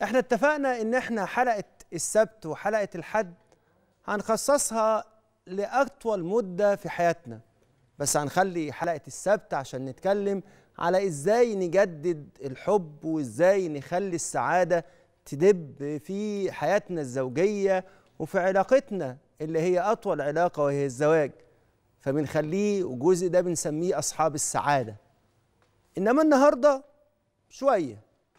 احنا اتفقنا ان احنا حلقة السبت وحلقة الحد هنخصصها لأطول مدة في حياتنا بس هنخلي حلقة السبت عشان نتكلم على ازاي نجدد الحب وازاي نخلي السعادة تدب في حياتنا الزوجية وفي علاقتنا اللي هي أطول علاقة وهي الزواج فبنخليه والجزء ده بنسميه أصحاب السعادة إنما النهاردة شوية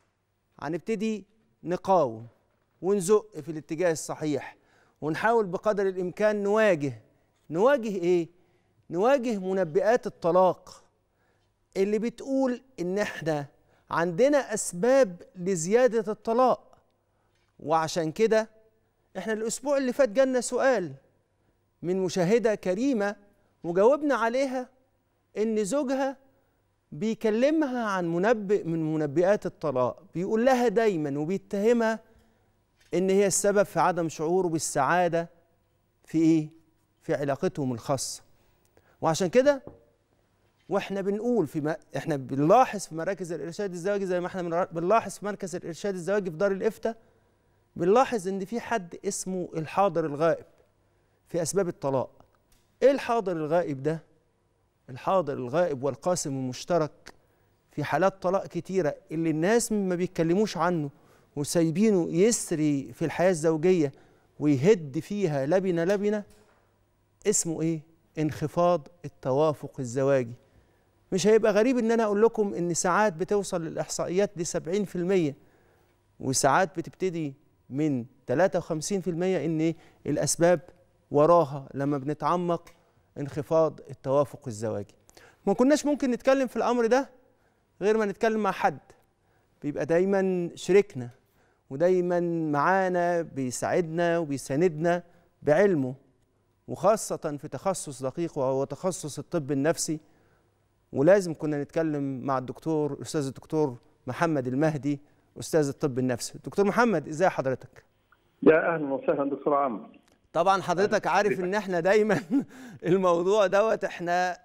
هنبتدي نقاوم ونزق في الاتجاه الصحيح ونحاول بقدر الإمكان نواجه نواجه إيه؟ نواجه منبئات الطلاق اللي بتقول إن إحنا عندنا أسباب لزيادة الطلاق وعشان كده إحنا الأسبوع اللي فات جالنا سؤال من مشاهدة كريمة وجاوبنا عليها إن زوجها بيكلمها عن منبئ من منبئات الطلاق بيقول لها دايما وبيتهمها ان هي السبب في عدم شعوره بالسعاده في ايه في علاقتهم الخاصه وعشان كده واحنا بنقول في ما احنا بنلاحظ في مراكز الارشاد الزواجي زي ما احنا بنلاحظ في مركز الارشاد الزواجي في دار الافتاء بنلاحظ ان في حد اسمه الحاضر الغائب في اسباب الطلاق ايه الحاضر الغائب ده الحاضر الغائب والقاسم المشترك في حالات طلاق كتيرة اللي الناس ما بيتكلموش عنه وسايبينه يسري في الحياة الزوجية ويهد فيها لبنة لبنة اسمه ايه؟ انخفاض التوافق الزواجي مش هيبقى غريب ان انا اقول لكم ان ساعات بتوصل للاحصائيات دي 70% وساعات بتبتدي من 53% ان الاسباب وراها لما بنتعمق انخفاض التوافق الزواجي ما كناش ممكن نتكلم في الامر ده غير ما نتكلم مع حد بيبقى دايما شريكنا ودايما معانا بيساعدنا وبيساندنا بعلمه وخاصة في تخصص دقيق وهو تخصص الطب النفسي ولازم كنا نتكلم مع الدكتور أستاذ الدكتور محمد المهدي أستاذ الطب النفسي دكتور محمد إزاي حضرتك؟ يا أهلا وسهلا دكتور عمرو طبعا حضرتك عارف ان احنا دايما الموضوع دوت احنا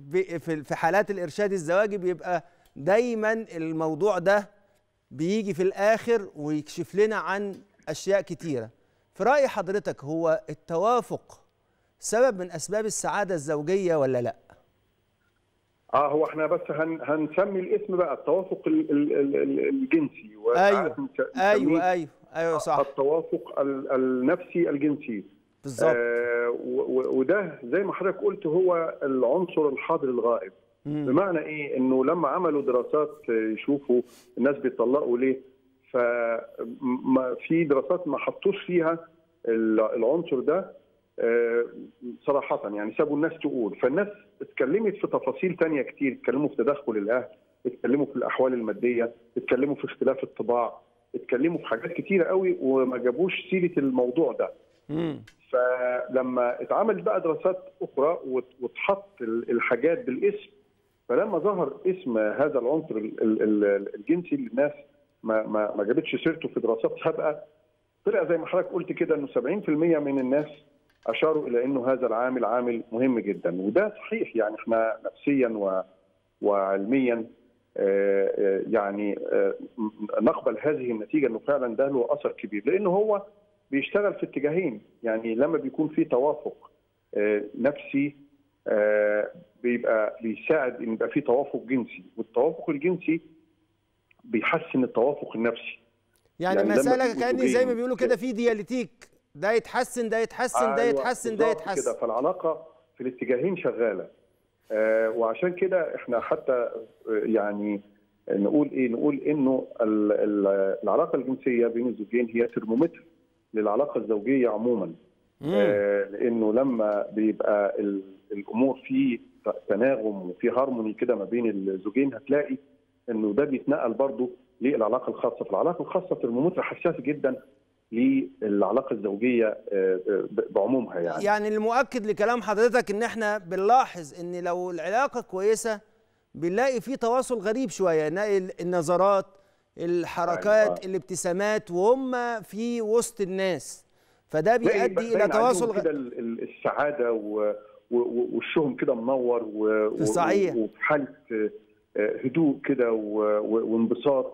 في حالات الارشاد الزواجي بيبقى دايما الموضوع ده بيجي في الاخر ويكشف لنا عن اشياء كتيره في راي حضرتك هو التوافق سبب من اسباب السعاده الزوجيه ولا لا اه هو احنا بس هن هنسمي الاسم بقى التوافق ال ال ال الجنسي ايوه ايوه ايوه ايوه صح التوافق النفسي الجنسي بالظبط آه وده زي ما حضرتك قلت هو العنصر الحاضر الغائب مم. بمعنى ايه انه لما عملوا دراسات يشوفوا الناس بيطلقوا ليه ففي دراسات ما حطوش فيها العنصر ده آه صراحة يعني سابوا الناس تقول فالناس اتكلمت في تفاصيل تانية كتير اتكلموا في تدخل الأهل اتكلموا في الأحوال المادية اتكلموا في اختلاف الطباع اتكلموا في حاجات كتيرة قوي وما جابوش سيرة الموضوع ده مم. فلما اتعمل بقى دراسات اخرى واتحط الحاجات بالاسم فلما ظهر اسم هذا العنصر الجنسي اللي الناس ما ما ما جابتش سيرته في دراسات سابقه طلع زي ما حضرتك قلت كده انه 70% من الناس اشاروا الى انه هذا العامل عامل مهم جدا وده صحيح يعني احنا نفسيا و وعلميا يعني نقبل هذه النتيجه انه فعلا ده له اثر كبير لانه هو بيشتغل في اتجاهين يعني لما بيكون في توافق نفسي بيبقى بيساعد ان يبقى في توافق جنسي والتوافق الجنسي بيحسن التوافق النفسي يعني, يعني مساله كاني زي ما بيقولوا كده في دياليتيك ده يتحسن ده يتحسن ده يتحسن ده يتحسن كده فالعلاقه في الاتجاهين شغاله آه وعشان كده احنا حتى يعني نقول ايه نقول انه العلاقه الجنسيه بين الزوجين هي ترمومتر للعلاقه الزوجيه عموما آه لانه لما بيبقى الامور في تناغم وفي هارموني كده ما بين الزوجين هتلاقي انه ده بيتنقل برضه للعلاقه الخاصه، فالعلاقه الخاصه ترمومتر حساس جدا للعلاقه الزوجيه بعمومها يعني. يعني المؤكد لكلام حضرتك ان احنا بنلاحظ ان لو العلاقه كويسه بنلاقي في تواصل غريب شويه النظرات الحركات أيوة. الابتسامات وهم في وسط الناس فده بيؤدي الى تواصل كده السعاده و... ووشهم كده منور و... صحيح وفي حاله هدوء كده و... وانبساط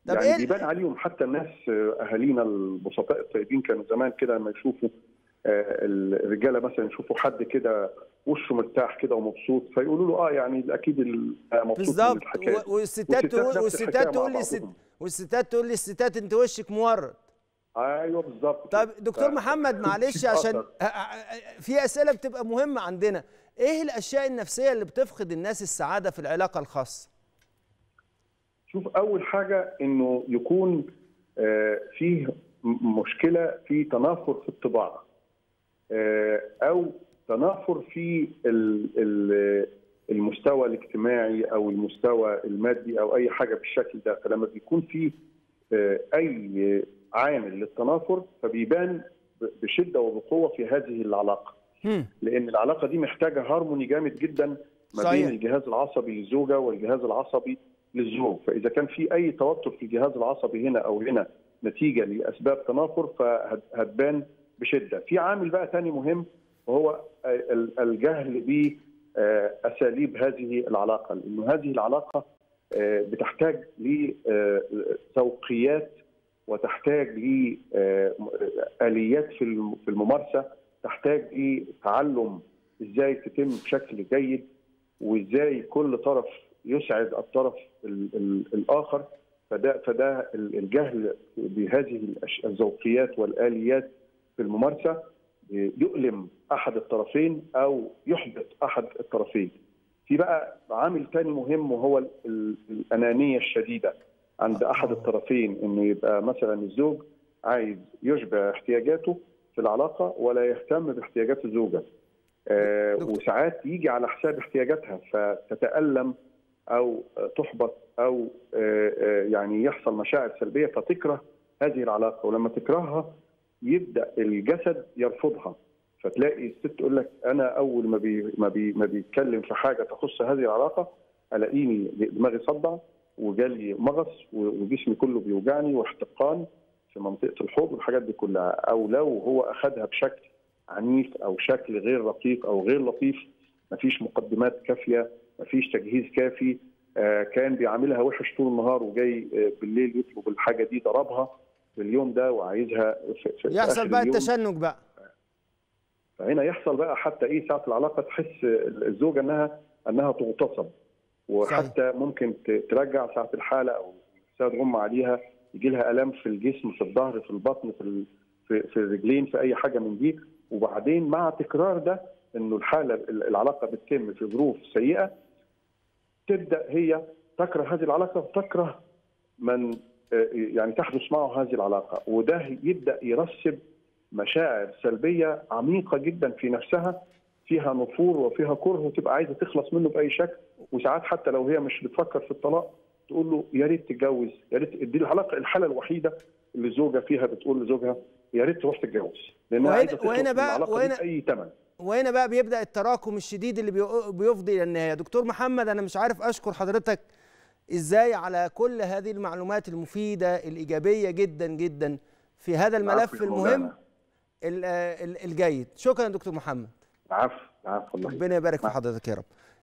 طب يعني إيه- بيبان عليهم حتى الناس آه، اهالينا البسطاء الطيبين كانوا زمان كده لما يشوفوا آه، الرجاله مثلا يشوفوا حد كده وشه مرتاح كده ومبسوط فيقولوا له اه يعني اكيد ال- آه، مبسوط من بالظبط الحكايه و- والستات تقول نفس والستات الحكاية مع تقول للست بعضهم. والستات تقول للستات انت وشك مورد ايوه بالظبط طب كده. دكتور ف- محمد معلش عشان في اسئله بتبقى مهمه عندنا ايه الاشياء النفسيه اللي بتفقد الناس السعاده في العلاقه الخاصه شوف اول حاجه انه يكون آه، فيه م- مشكله في تنافر في الطباع آه، او تنافر في ال- ال- المستوى الاجتماعي او المستوى المادي او اي حاجه بالشكل ده فلما بيكون في آه، اي عامل للتنافر فبيبان ب- بشده وبقوه في هذه العلاقه هم. لان العلاقه دي محتاجه هارموني جامد جدا ما صحيح. بين الجهاز العصبي للزوجه والجهاز العصبي للزوج فاذا كان في اي توتر في الجهاز العصبي هنا او هنا نتيجه لاسباب تنافر فهتبان بشده في عامل بقى ثاني مهم وهو ال- الجهل باساليب هذه العلاقه لانه هذه العلاقه آه، بتحتاج لذوقيات وتحتاج لآليات في الم- في الممارسة تحتاج لتعلم ازاي تتم بشكل جيد وازاي كل طرف يسعد الطرف ال- ال- الآخر فده فده ال- الجهل بهذه الأش- الذوقيات والآليات في الممارسة يؤلم أحد الطرفين أو يحبط أحد الطرفين في بقى عامل تاني مهم وهو ال- ال- الأنانية الشديدة عند أحد الطرفين إنه يبقى مثلا الزوج عايز يشبع احتياجاته في العلاقة ولا يهتم باحتياجات الزوجة آه دكتور. وساعات يجي على حساب احتياجاتها فتتألم أو آه، تحبط أو آه، آه، يعني يحصل مشاعر سلبية فتكره هذه العلاقة ولما تكرهها يبدأ الجسد يرفضها فتلاقي الست تقول لك انا اول ما بي ما بي ما بيتكلم في حاجه تخص هذه العلاقه الاقيني دماغي صدع وجالي مغص وجسمي كله بيوجعني واحتقان في منطقه الحوض والحاجات دي كلها او لو هو اخذها بشكل عنيف او شكل غير رقيق او غير لطيف مفيش مقدمات كافيه مفيش تجهيز كافي آه، كان بيعاملها وحش طول النهار وجاي آه، بالليل يطلب الحاجه دي ضربها في اليوم ده وعايزها في في في يحصل آخر بقى اليوم. التشنج بقى فهنا يحصل بقى حتى ايه ساعه العلاقه تحس الزوجه انها انها تغتصب وحتى ممكن ت- ترجع ساعه الحاله او ساعه غم عليها يجي لها الام في الجسم في الظهر في البطن في ال- في, في الرجلين في اي حاجه من دي وبعدين مع تكرار ده انه الحاله العلاقه بتتم في ظروف سيئه تبدا هي تكره هذه العلاقه وتكره من آه، يعني تحدث معه هذه العلاقه وده يبدا يرسب مشاعر سلبيه عميقه جدا في نفسها فيها نفور وفيها كره وتبقى عايزه تخلص منه باي شكل وساعات حتى لو هي مش بتفكر في الطلاق تقول له يا ريت تتجوز يا ريت دي العلاقه الحاله الوحيده اللي الزوجه فيها بتقول لزوجها يا ريت تروح تتجوز لانها وهنا- عايزه تخلص وهنا من بقى- العلاقه وهنا- دي باي ثمن وهنا بقى بيبدا التراكم الشديد اللي بيو- بيفضي الى النهايه دكتور محمد انا مش عارف اشكر حضرتك ازاي على كل هذه المعلومات المفيده الايجابيه جدا جدا في هذا الملف العفو يا المهم مولانا. ال- ال- الجيد شكرا يا دكتور محمد عفو عفو الله ربنا يبارك في حضرتك يا رب